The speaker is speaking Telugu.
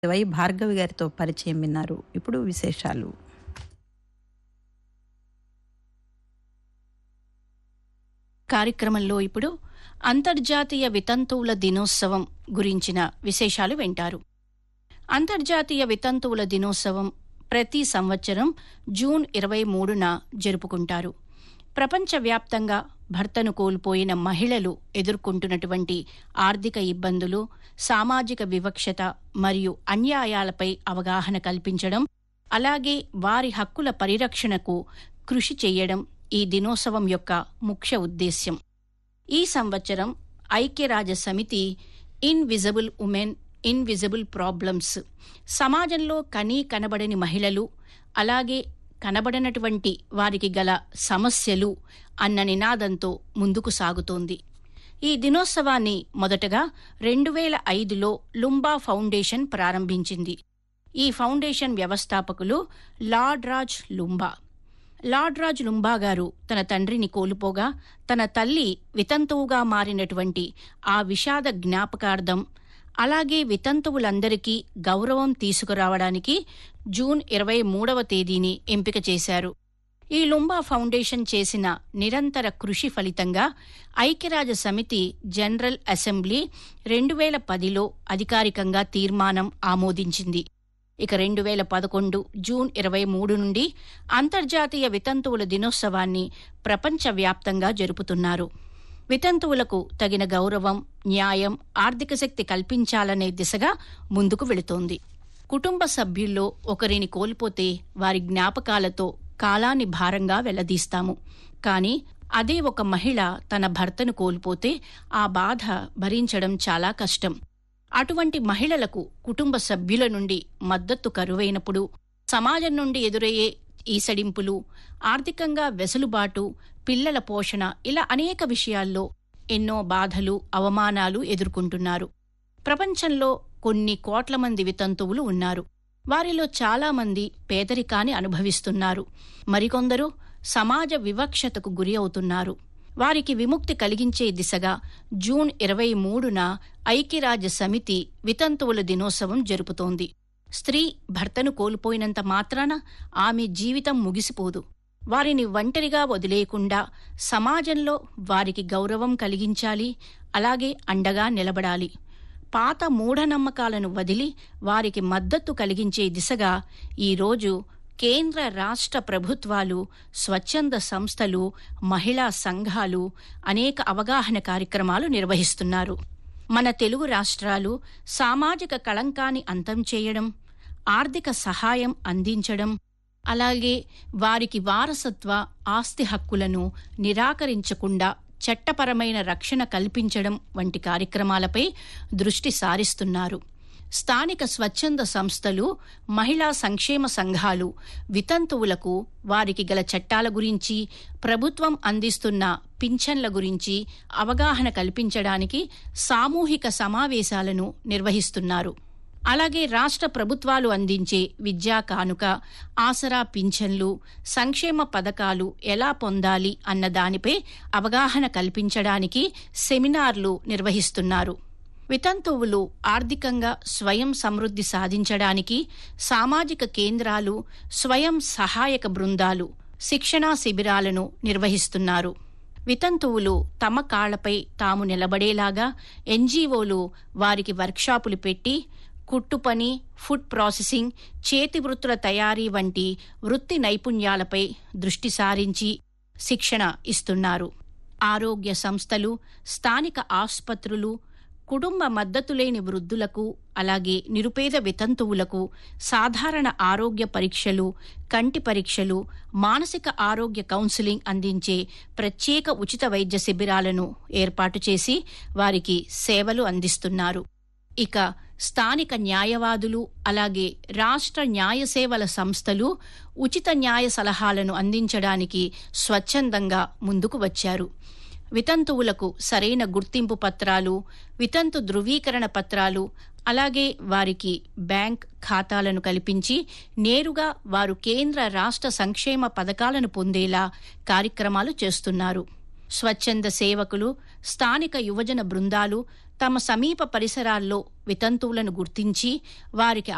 వై భార్గవి గారితో పరిచయం విన్నారు ఇప్పుడు విశేషాలు కార్యక్రమంలో ఇప్పుడు అంతర్జాతీయ వితంతువుల దినోత్సవం గురించిన విశేషాలు వింటారు అంతర్జాతీయ వితంతువుల దినోత్సవం ప్రతి సంవత్సరం జూన్ ఇరవై మూడున జరుపుకుంటారు ప్రపంచవ్యాప్తంగా భర్తను కోల్పోయిన మహిళలు ఎదుర్కొంటున్నటువంటి ఆర్థిక ఇబ్బందులు సామాజిక వివక్షత మరియు అన్యాయాలపై అవగాహన కల్పించడం అలాగే వారి హక్కుల పరిరక్షణకు కృషి చేయడం ఈ దినోత్సవం యొక్క ముఖ్య ఉద్దేశ్యం ఈ సంవత్సరం ఐక్యరాజ్య సమితి ఇన్విజిబుల్ ఉమెన్ ఇన్విజిబుల్ ప్రాబ్లమ్స్ సమాజంలో కనీ కనబడని మహిళలు అలాగే కనబడనటువంటి వారికి గల సమస్యలు అన్న నినాదంతో ముందుకు సాగుతోంది ఈ దినోత్సవాన్ని మొదటగా రెండు వేల ఐదులో లుంబా ఫౌండేషన్ ప్రారంభించింది ఈ ఫౌండేషన్ వ్యవస్థాపకులు లార్డ్ రాజ్ లుంబా లార్డ్ రాజ్ లుంబా గారు తన తండ్రిని కోల్పోగా తన తల్లి వితంతువుగా మారినటువంటి ఆ విషాద జ్ఞాపకార్థం అలాగే వితంతువులందరికీ గౌరవం తీసుకురావడానికి జూన్ ఇరవై మూడవ తేదీని ఎంపిక చేశారు ఈ లుంబా ఫౌండేషన్ చేసిన నిరంతర కృషి ఫలితంగా ఐక్యరాజ్య సమితి జనరల్ అసెంబ్లీ రెండు వేల పదిలో అధికారికంగా తీర్మానం ఆమోదించింది ఇక రెండు వేల పదకొండు జూన్ ఇరవై మూడు నుండి అంతర్జాతీయ వితంతువుల దినోత్సవాన్ని ప్రపంచవ్యాప్తంగా జరుపుతున్నారు వితంతువులకు తగిన గౌరవం న్యాయం ఆర్థిక శక్తి కల్పించాలనే దిశగా ముందుకు వెళుతోంది కుటుంబ సభ్యుల్లో ఒకరిని కోల్పోతే వారి జ్ఞాపకాలతో కాలాన్ని భారంగా వెళ్లదీస్తాము కాని అదే ఒక మహిళ తన భర్తను కోల్పోతే ఆ బాధ భరించడం చాలా కష్టం అటువంటి మహిళలకు కుటుంబ సభ్యుల నుండి మద్దతు కరువైనప్పుడు సమాజం నుండి ఎదురయ్యే ఈసడింపులు ఆర్థికంగా వెసులుబాటు పిల్లల పోషణ ఇలా అనేక విషయాల్లో ఎన్నో బాధలు అవమానాలు ఎదుర్కొంటున్నారు ప్రపంచంలో కొన్ని కోట్ల మంది వితంతువులు ఉన్నారు వారిలో చాలా మంది పేదరికాన్ని అనుభవిస్తున్నారు మరికొందరు సమాజ వివక్షతకు గురి అవుతున్నారు వారికి విముక్తి కలిగించే దిశగా జూన్ ఇరవై మూడున ఐక్యరాజ్య సమితి వితంతువుల దినోత్సవం జరుపుతోంది స్త్రీ భర్తను కోల్పోయినంత మాత్రాన ఆమె జీవితం ముగిసిపోదు వారిని ఒంటరిగా వదిలేయకుండా సమాజంలో వారికి గౌరవం కలిగించాలి అలాగే అండగా నిలబడాలి పాత మూఢనమ్మకాలను వదిలి వారికి మద్దతు కలిగించే దిశగా ఈరోజు కేంద్ర రాష్ట్ర ప్రభుత్వాలు స్వచ్ఛంద సంస్థలు మహిళా సంఘాలు అనేక అవగాహన కార్యక్రమాలు నిర్వహిస్తున్నారు మన తెలుగు రాష్ట్రాలు సామాజిక కళంకాన్ని అంతం చేయడం ఆర్థిక సహాయం అందించడం అలాగే వారికి వారసత్వ ఆస్తి హక్కులను నిరాకరించకుండా చట్టపరమైన రక్షణ కల్పించడం వంటి కార్యక్రమాలపై దృష్టి సారిస్తున్నారు స్థానిక స్వచ్ఛంద సంస్థలు మహిళా సంక్షేమ సంఘాలు వితంతువులకు వారికి గల చట్టాల గురించి ప్రభుత్వం అందిస్తున్న పింఛన్ల గురించి అవగాహన కల్పించడానికి సామూహిక సమావేశాలను నిర్వహిస్తున్నారు అలాగే రాష్ట్ర ప్రభుత్వాలు అందించే విద్యా కానుక ఆసరా పింఛన్లు సంక్షేమ పథకాలు ఎలా పొందాలి అన్న దానిపై అవగాహన కల్పించడానికి సెమినార్లు నిర్వహిస్తున్నారు వితంతువులు ఆర్థికంగా స్వయం సమృద్ధి సాధించడానికి సామాజిక కేంద్రాలు స్వయం సహాయక బృందాలు శిక్షణా శిబిరాలను నిర్వహిస్తున్నారు వితంతువులు తమ కాళ్లపై తాము నిలబడేలాగా ఎన్జీఓలు వారికి వర్క్షాపులు పెట్టి కుట్టు పని ఫుడ్ ప్రాసెసింగ్ చేతి వృత్తుల తయారీ వంటి వృత్తి నైపుణ్యాలపై దృష్టి సారించి శిక్షణ ఇస్తున్నారు ఆరోగ్య సంస్థలు స్థానిక ఆసుపత్రులు కుటుంబ మద్దతు లేని వృద్ధులకు అలాగే నిరుపేద వితంతువులకు సాధారణ ఆరోగ్య పరీక్షలు కంటి పరీక్షలు మానసిక ఆరోగ్య కౌన్సిలింగ్ అందించే ప్రత్యేక ఉచిత వైద్య శిబిరాలను ఏర్పాటు చేసి వారికి సేవలు అందిస్తున్నారు ఇక స్థానిక న్యాయవాదులు అలాగే రాష్ట్ర న్యాయ సేవల సంస్థలు ఉచిత న్యాయ సలహాలను అందించడానికి స్వచ్ఛందంగా ముందుకు వచ్చారు వితంతువులకు సరైన గుర్తింపు పత్రాలు వితంతు ధృవీకరణ పత్రాలు అలాగే వారికి బ్యాంక్ ఖాతాలను కల్పించి నేరుగా వారు కేంద్ర రాష్ట్ర సంక్షేమ పథకాలను పొందేలా కార్యక్రమాలు చేస్తున్నారు స్వచ్ఛంద సేవకులు స్థానిక యువజన బృందాలు తమ సమీప పరిసరాల్లో వితంతువులను గుర్తించి వారికి